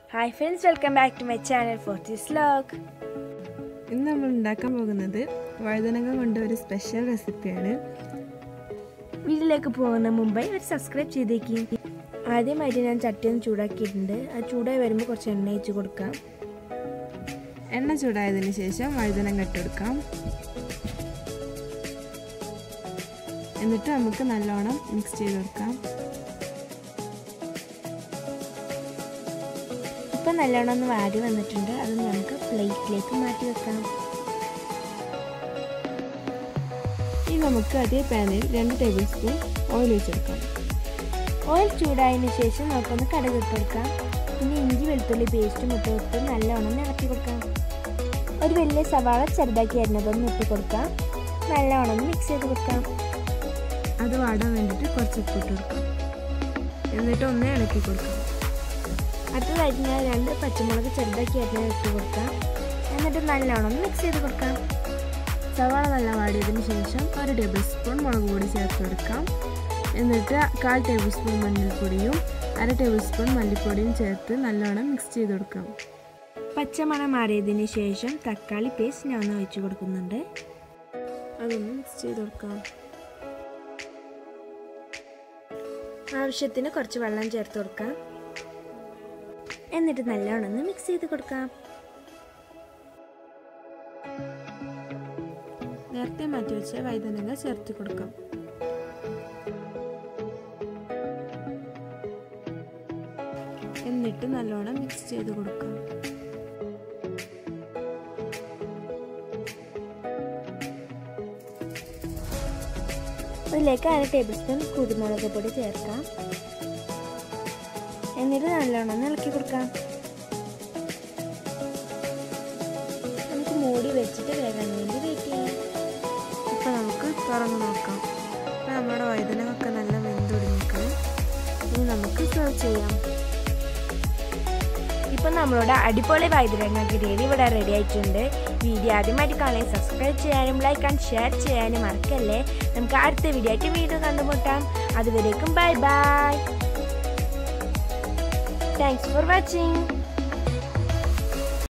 hi friends welcome back to my channel for this vlog ഇന്ന് നമ്മൾ ഉണ്ടാക്കാൻ പോകുന്നത് വഴുതനങ്ങ കൊണ്ട് ഒരു സ്പെഷ്യൽ റെസിപ്പിയാണ് വീട്ടിലേക്ക് പോകുന്ന മുമ്പേ ഒരു സബ്സ്ക്രൈബ് ചെയ്തേക്ക് ആദ്യമായിട്ട് ഞാൻ ചട്ടി ഒന്ന് ചൂടാക്കിയിട്ടുണ്ട് അത് ചൂടായി വരുമ്പോൾ കുറച്ച് എണ്ണ ഒഴിച്ച് കൊടുക്കാം എണ്ണ ചൂടായതിന് ശേഷം വഴുതനങ്ങ ഇട്ടെടുക്കാം എന്നിട്ട് നമുക്ക് നല്ലോണം മിക്സ് ചെയ്ത് കൊടുക്കാം ഇപ്പം നല്ലോണം ഒന്ന് വാടി വന്നിട്ടുണ്ട് അത് നമുക്ക് പ്ലേറ്റിലേക്ക് മാറ്റി വെക്കാം ഇനി നമുക്ക് അതേ പാനിൽ രണ്ട് ടേബിൾ സ്പൂൺ ഓയിൽ ഒഴിച്ചെടുക്കാം ഓയിൽ ചൂടായതിന് ശേഷം നമുക്കൊന്ന് കടുക് ഇട്ട് കൊടുക്കാം പിന്നെ ഇഞ്ചി വെളുത്തുള്ളി പേസ്റ്റും ഇട്ട് കൊടുത്ത് നല്ലോണം ഇളക്കി കൊടുക്കാം ഒരു വലിയ സവാള ചെറുതാക്കി അരിഞ്ഞതൊന്ന് ഇട്ട് കൊടുക്കാം നല്ലോണം മിക്സ് ചെയ്ത് കൊടുക്കാം അത് വാടാൻ വേണ്ടിയിട്ട് കുറച്ച് ഉപ്പിട്ട് കൊടുക്കാം എന്നിട്ട് ഒന്ന് ഇളക്കി കൊടുക്കാം അടുത്തതായിട്ട് ഞാൻ രണ്ട് പച്ചമുളക് ചെറുതാക്കി അരിഞ്ഞ് ഇട്ട് കൊടുക്കാം എന്നിട്ട് നല്ലോണം മിക്സ് ചെയ്ത് കൊടുക്കാം സവാള നല്ല വാടിയതിന് ശേഷം ഒരു ടേബിൾ സ്പൂൺ മുളക് പൊടി ചേർത്ത് കൊടുക്കാം എന്നിട്ട് കാൽ ടേബിൾ സ്പൂൺ മഞ്ഞൾപ്പൊടിയും അര ടേബിൾ സ്പൂൺ മല്ലിപ്പൊടിയും ചേർത്ത് നല്ലോണം മിക്സ് ചെയ്ത് കൊടുക്കാം പച്ചമണം മാറിയതിന് ശേഷം തക്കാളി പേസ്റ്റ് ഞാൻ ഒന്ന് ഒഴിച്ച് കൊടുക്കുന്നുണ്ട് അതൊന്ന് മിക്സ് ചെയ്ത് കൊടുക്കാം ആവശ്യത്തിന് കുറച്ച് വെള്ളം ചേർത്ത് കൊടുക്കാം എന്നിട്ട് നല്ലോണം ഒന്ന് മിക്സ് ചെയ്ത് കൊടുക്കാം നേരത്തെ മാറ്റി വെച്ച വഴുതനങ്ങ ചേർത്ത് കൊടുക്കാം എന്നിട്ട് നല്ലോണം മിക്സ് ചെയ്ത് കൊടുക്കാം അതിലേക്ക് അര ടേബിൾ സ്പൂൺ കുരുമുളക് പൊടി ചേർക്കാം എന്നിട്ട് നല്ലോണം ഒന്ന് ഇളക്കി കൊടുക്കാം നമുക്ക് മൂടി വെച്ചിട്ട് വേകാൻ വേണ്ടി വെയിറ്റ് ചെയ്യാം ഇപ്പം നമുക്ക് തുറന്ന് നോക്കാം ഇപ്പം നമ്മുടെ വഴുതനങ്ങൊക്കെ നല്ല വെന്തൊടിഞ്ഞിരിക്കണം ഇനി നമുക്ക് സെർവ് ചെയ്യാം ഇപ്പം നമ്മളുടെ അടിപൊളി വൈദ്യുരങ്ങ ഗ്രേവി ഇവിടെ റെഡി ആയിട്ടുണ്ട് വീഡിയോ ആദ്യമായിട്ട് കാണാൻ സബ്സ്ക്രൈബ് ചെയ്യാനും ലൈക്ക് ആൻഡ് ഷെയർ ചെയ്യാനും മറക്കല്ലേ നമുക്ക് അടുത്ത വീഡിയോ ആയിട്ട് വീണ്ടും കണ്ടുമുട്ടാം അതുവരേക്കും bye bye thanks for watching